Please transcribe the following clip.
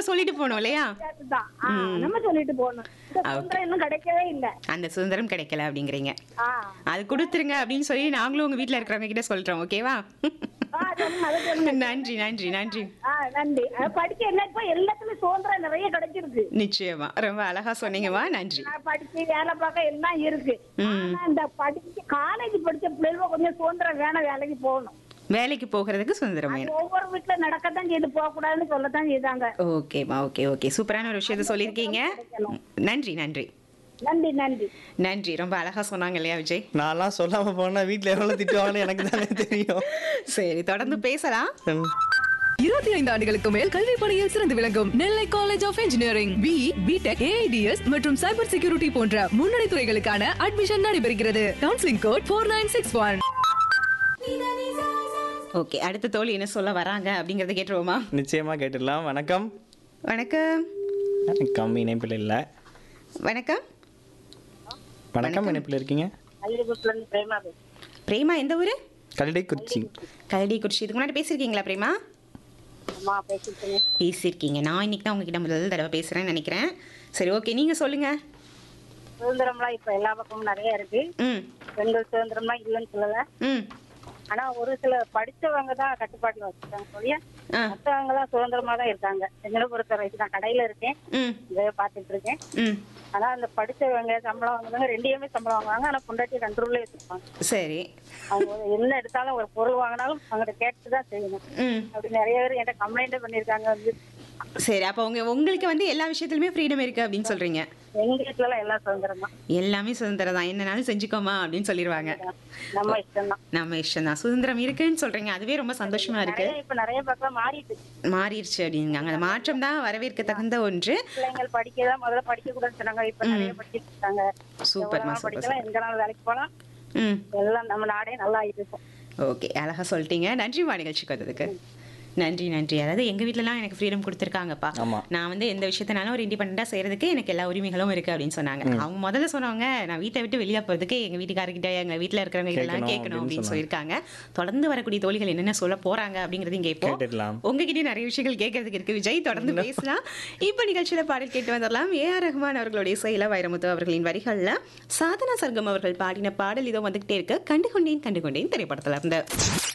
நம்ம சொல்லிட்டு போனோம் இல்லையா தான் ஆ, நம்ம சொல்லிட்டு போகணும் இந்த சுதந்திரம் இன்னும் கிடைக்கவே இல்ல அந்த சுதந்திரம் கிடைக்கல அப்படிங்கிறீங்க ஆ அது கொடுத்துருங்க அப்படின்னு சொல்லி நாங்களும் உங்க வீட்ல இருக்கிறவங்க கிட்ட சொல்றோம் ஓகேவா ஆ, சொல்லுங்க அதை சொல்லுங்க நன்றி நன்றி நன்றி ஆ நன்றி அது படிக்க என்ன இப்ப எல்லாத்துலயும் சுதந்திரம் நிறைய கிடைச்சிருக்கு நிச்சயமா ரொம்ப அழகா சொன்னீங்கம்மா நன்றி நான் படிச்சு வேலை பார்க்க எல்லாம் இருக்கு ஆனா இந்த படிச்சு காலேஜ் படிச்ச பிள்ளைங்க கொஞ்சம் சுதந்திரம் வேணும் வேலைக்கு போகணும் வேலைக்கு போகிறதுக்கு சுதந்திரம் வேணும் ஒவ்வொரு வீட்டுல நடக்கத்தான் செய்து போக கூடாதுன்னு சொல்லத்தான் செய்தாங்க ஓகேம்மா ஓகே ஓகே சூப்பரான ஒரு விஷயத்த சொல்லியிருக்கீங்க நன்றி நன்றி நன்றி நன்றி நன்றி ரொம்ப அழகா சொன்னாங்க இல்லையா விஜய் நான்லாம் சொல்லாம போனா வீட்ல எவ்வளவு திட்டுவாங்கன்னு எனக்கு தானே தெரியும் சரி தொடர்ந்து பேசலாம் ம். இருபத்தி ஐந்து ஆண்டுகளுக்கு மேல் கல்வி பணியில் சிறந்து விளங்கும் Nellai college of engineering B BTech AIDS மற்றும் சைபர் செக்யூரிட்டி போன்ற முன்னணி துறைகளுக்கான அட்மிஷன் நடைபெறுகிறது counselling code four nine six one okay அடுத்த தோழி என்ன சொல்ல வராங்க அப்படிங்கறத கேட்டுருவோமா நிச்சயமா கேட்டுடலாம் வணக்கம் வணக்கம் வணக்கம் இணைப்பில் இல்லை வணக்கம் வணக்கம் இணைப்பில் இருக்கீங்க அள்ளிபுரத்துல இருந்து பிரேமா பிரேமா எந்த ஊரு கல்டை குறிச்சி கல்டி குறிச்சி இதுக்கு முன்னாடி பேசியிருக்கீங்களா பிரேமா அம்மா பேசிட்டு பேசியிருக்கீங்க நான் இன்னைக்கு தான் உங்ககிட்ட முதல் தடவை பேசுறேன்னு நினைக்கிறேன் சரி ஓகே நீங்க சொல்லுங்க சுதந்திரம்லாம் இப்ப எல்லா பக்கமும் நிறைய இருக்கு ம் பெண்கள் சுதந்திரம்லாம் இல்லைன்னு சொல்லல ம் ஆனா ஒரு சில படிச்சவங்க தான் கட்டுப்பாட்டுல வச்சிருக்காங்க சொல்லியா ஆ மத்தவங்க எல்லாம் சுதந்திரமா தான் இருக்காங்க என்னை பொறுத்த வரைக்கும் நான் கடையில இருக்கேன் ம் இதை பாத்துட்டு இருக்கேன் ம் ஆனா அந்த படிச்சவங்க சம்பளம் வாங்குறவங்க ரெண்டையுமே சம்பளம் வாங்குவாங்க ஆனா பொண்டாட்டி கண்ட்ரோல்ல வச்சிருப்பாங்க சரி அவங்க என்ன எடுத்தாலும் ஒரு பொருள் வாங்கினாலும் அவங்ககிட்ட கேட்டு தான் செய்யணும் ம் அப்படி நிறைய பேர் என்கிட்ட கம்ப்ளைண்ட் பண்ணிருக்காங்க வந்து சரி அப்போ உங்க உங்களுக்கு வந்து எல்லா விஷயத்துலையுமே ஃப்ரீடம் இருக்கு அப்படின்னு சொல்றீங்க எங்க வீட்டுல எல்லாம் எல்லாம் சுதந்திரம் தான் எல்லாமே சுதந்திரம் தான் என்னனாலும் செஞ்சுக்கோமா அப்படின்னு சொல்லிடுவாங்க நம்ம இஷ்டம் தான் நம்ம இஷ்டம் தான் சுதந்திரம் இருக்குன்னு சொல்றீங்க அதுவே ரொம்ப சந்தோஷமா இருக்கு நிறைய இப்ப நிறைய பக்கம் மாறிட்டு மாறிடுச்சு அப்படிங்காங்க அந்த மாற்றம் தான் வரவேற்க தகுந்த ஒன்று பிள்ளைங்கள் படிக்கதான் முதல்ல படிக்க கூடாதுன்னு சொன்னாங்க இப்ப நிறைய படிச்சிட்டு இருக்காங்க சூப்பர்மா எவ்வளவு நாள் சூப்பர் படிக்கலாம் எங்க நாள் வேலைக்கு போலாம் ம் எல்லாம் நம்ம நாடே நல்லா ஆயிட்டு இருக்கும் ஓகே அழகா சொல்லிட்டீங்க நன்றிமா நிகழ்ச்சிக்கு வந்ததுக்கு நன்றி நன்றி அதாவது எங்க வீட்லலாம் எனக்கு ஃப்ரீடம் கொடுத்துருக்காங்கப்பா ஆமா. நான் வந்து எந்த விஷயத்தினாலும் ஒரு இண்டிபெண்டா செய்யறதுக்கு எனக்கு எல்லா உரிமைகளும் இருக்கு அப்படின்னு சொன்னாங்க அவங்க முதல்ல சொன்னவங்க நான் வீட்டை விட்டு வெளியே போறதுக்கு எங்க வீட்டுக்காரர்கிட்ட எங்க வீட்ல இருக்கிறவங்க எல்லாம் கேட்கணும் கேட்கணும் அப்படின்னு அப்படின்னு சொல்லியிருக்காங்க தொடர்ந்து வரக்கூடிய தோழிகள் என்னென்ன சொல்ல போறாங்க அப்படிங்கறது இங்க இப்போ கேட்டுடலாம் உங்ககிட்ட நிறைய விஷயங்கள் கேட்கறதுக்கு இருக்கு விஜய் தொடர்ந்து பேசலாம் இப்ப நிகழ்ச்சியில பாடல் கேட்டு வந்துடலாம் ஏ ஆர் ரஹ்மான் அவர்களுடைய இசையில வைரமுத்து அவர்களின் வரிகள்ல சாதனா சர்க்கம் அவர்கள் பாடின பாடல் இதோ வந்துகிட்டே இருக்கு கண்டுகொண்டேன் கண்டுகொண்டேன் திரைப்படத்துல இருந்து